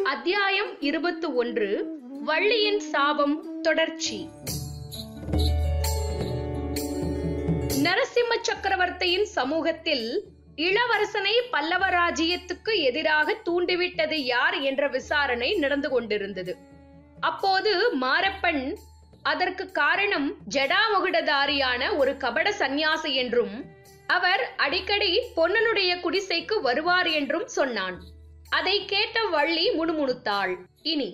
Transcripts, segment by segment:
அத்தியாயம் இருபத்து ஒன்று வள்ளியின் சாபம் தொடர்ச்சி நரசிம்ம சக்கரவர்த்தியின் சமூகத்தில் இளவரசனை பல்லவ ராஜ்யத்துக்கு எதிராக தூண்டிவிட்டது யார் என்ற விசாரணை நடந்து கொண்டிருந்தது அப்போது மாரப்பன் அதற்கு காரணம் ஜடாமுகுடதாரியான ஒரு கபட சந்நியாசி என்றும் அவர் அடிக்கடி பொன்னனுடைய குடிசைக்கு வருவார் என்றும் சொன்னான் அதை கேட்ட வள்ளி முணுமுணுத்தாள் இனி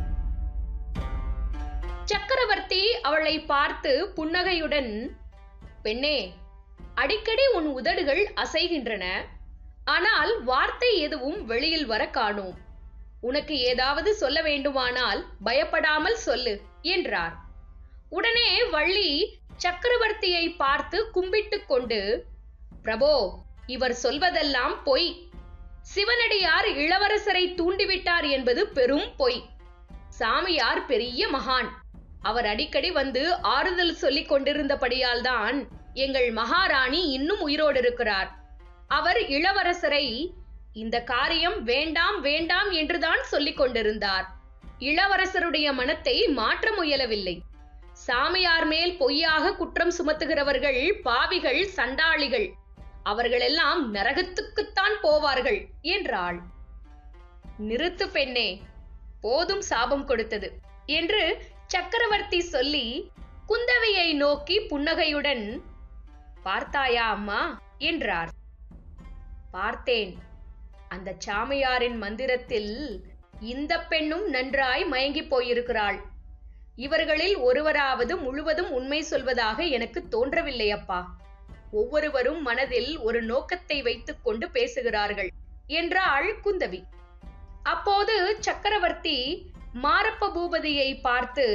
சக்கரவர்த்தி அவளை பார்த்து புன்னகையுடன் பெண்ணே அடிக்கடி உன் உதடுகள் அசைகின்றன ஆனால் வார்த்தை எதுவும் வெளியில் வர காணோம் உனக்கு ஏதாவது சொல்ல வேண்டுமானால் பயப்படாமல் சொல்லு என்றார் உடனே வள்ளி சக்கரவர்த்தியை பார்த்து கும்பிட்டுக் கொண்டு பிரபோ இவர் சொல்வதெல்லாம் பொய் சிவனடியார் இளவரசரை தூண்டிவிட்டார் என்பது பெரும் பொய் சாமியார் பெரிய மகான் அவர் அடிக்கடி வந்து ஆறுதல் சொல்லிக் கொண்டிருந்தபடியால் தான் எங்கள் மகாராணி இன்னும் உயிரோடு இருக்கிறார் அவர் இளவரசரை இந்த காரியம் வேண்டாம் வேண்டாம் என்றுதான் சொல்லிக் கொண்டிருந்தார் இளவரசருடைய மனத்தை மாற்ற முயலவில்லை சாமியார் மேல் பொய்யாக குற்றம் சுமத்துகிறவர்கள் பாவிகள் சண்டாளிகள் அவர்களெல்லாம் நரகத்துக்குத்தான் போவார்கள் என்றாள் நிறுத்து பெண்ணே போதும் சாபம் கொடுத்தது என்று சக்கரவர்த்தி சொல்லி குந்தவையை நோக்கி புன்னகையுடன் பார்த்தாயா அம்மா என்றார் பார்த்தேன் அந்த சாமியாரின் மந்திரத்தில் இந்த பெண்ணும் நன்றாய் மயங்கி போயிருக்கிறாள் இவர்களில் ஒருவராவது முழுவதும் உண்மை சொல்வதாக எனக்கு தோன்றவில்லை அப்பா ஒவ்வொருவரும் மனதில் ஒரு நோக்கத்தை வைத்துக் கொண்டு பேசுகிறார்கள் என்றாள் குந்தவி அப்போது சக்கரவர்த்தி மாரப்ப பூபதியை பார்த்து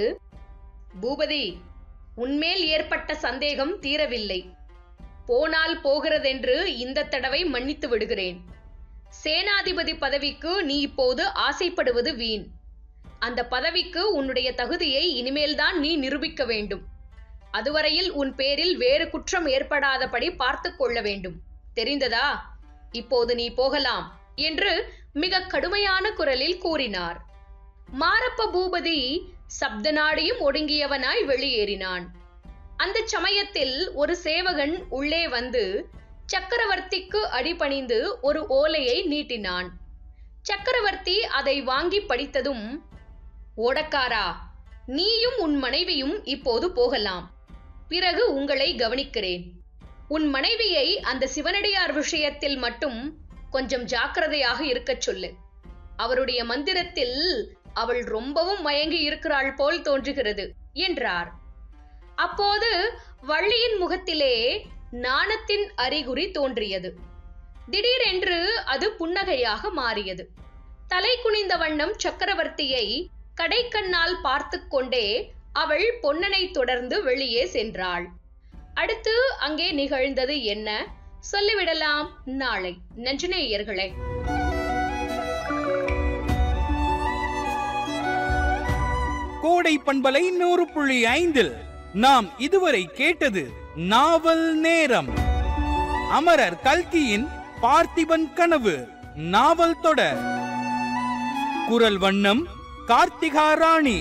பூபதி உன்மேல் ஏற்பட்ட சந்தேகம் தீரவில்லை போனால் போகிறதென்று இந்த தடவை மன்னித்து விடுகிறேன் சேனாதிபதி பதவிக்கு நீ இப்போது ஆசைப்படுவது வீண் அந்த பதவிக்கு உன்னுடைய தகுதியை இனிமேல்தான் நீ நிரூபிக்க வேண்டும் அதுவரையில் உன் பேரில் வேறு குற்றம் ஏற்படாதபடி பார்த்துக் கொள்ள வேண்டும் தெரிந்ததா இப்போது நீ போகலாம் என்று மிக கடுமையான குரலில் கூறினார் மாரப்ப பூபதி சப்தநாடியும் ஒடுங்கியவனாய் வெளியேறினான் அந்த சமயத்தில் ஒரு சேவகன் உள்ளே வந்து சக்கரவர்த்திக்கு அடிபணிந்து ஒரு ஓலையை நீட்டினான் சக்கரவர்த்தி அதை வாங்கி படித்ததும் ஓடக்காரா நீயும் உன் மனைவியும் இப்போது போகலாம் பிறகு உங்களை கவனிக்கிறேன் உன் மனைவியை அந்த சிவனடியார் விஷயத்தில் மட்டும் கொஞ்சம் ஜாக்கிரதையாக இருக்கச் சொல்லு அவருடைய மந்திரத்தில் அவள் ரொம்பவும் மயங்கி இருக்கிறாள் போல் தோன்றுகிறது என்றார் அப்போது வள்ளியின் முகத்திலே நாணத்தின் அறிகுறி தோன்றியது திடீரென்று அது புன்னகையாக மாறியது தலை குனிந்த வண்ணம் சக்கரவர்த்தியை கடைக்கண்ணால் பார்த்து கொண்டே அவள் பொன்னனை தொடர்ந்து வெளியே சென்றாள் அடுத்து அங்கே நிகழ்ந்தது என்ன சொல்லிவிடலாம் நாளை நன்றினேயர்களே கோடை பண்பலை நூறு புள்ளி ஐந்தில் நாம் இதுவரை கேட்டது நாவல் நேரம் அமரர் கல்கியின் பார்த்திபன் கனவு நாவல் தொடர் குரல் வண்ணம் கார்த்திகா ராணி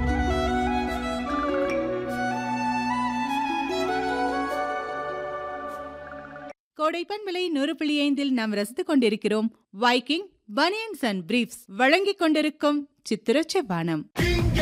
கோடைப்பன் விலை நூறு புள்ளி ஐந்தில் நாம் ரசித்துக் கொண்டிருக்கிறோம் வைக்கிங் பனியன்ஸ் அண்ட் பிரீஃப்ஸ் வழங்கிக் கொண்டிருக்கும் சித்திரச்ச பானம்